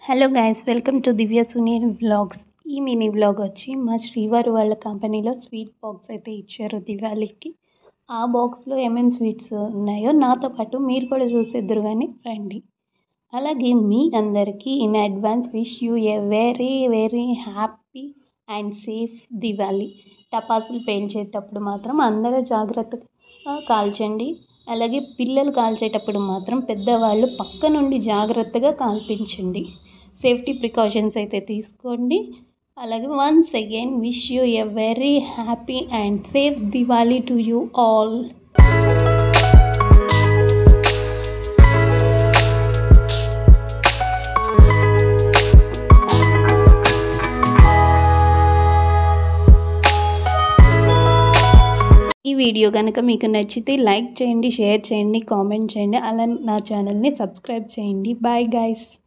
hello guys welcome to Divya Sunil vlogs ఈ mini vlog వచ్చి మా శ్రీవారు వాళ్ళ కంపెనీలో స్వీట్ బాక్స్ అయితే ఇచ్చారు దివాళీకి ఆ బాక్స్లో ఏమేమి స్వీట్స్ ఉన్నాయో నాతో పాటు మీరు కూడా చూసేద్దరు కానీ రండి అలాగే మీ అందరికీ in advance wish you a very very happy and safe Diwali టపాసులు పేల్చేటప్పుడు మాత్రం అందరూ జాగ్రత్తగా కాల్చండి అలాగే పిల్లలు కాల్చేటప్పుడు మాత్రం పెద్దవాళ్ళు పక్క నుండి జాగ్రత్తగా కాల్పించండి సేఫ్టీ ప్రికాషన్స్ అయితే తీసుకోండి అలాగే once again wish you a very happy and safe Diwali to you all ఈ వీడియో కనుక మీకు నచ్చితే లైక్ చేయండి షేర్ చేయండి కామెంట్ చేయండి అలా నా ఛానల్ని సబ్స్క్రైబ్ చేయండి బాయ్ గైస్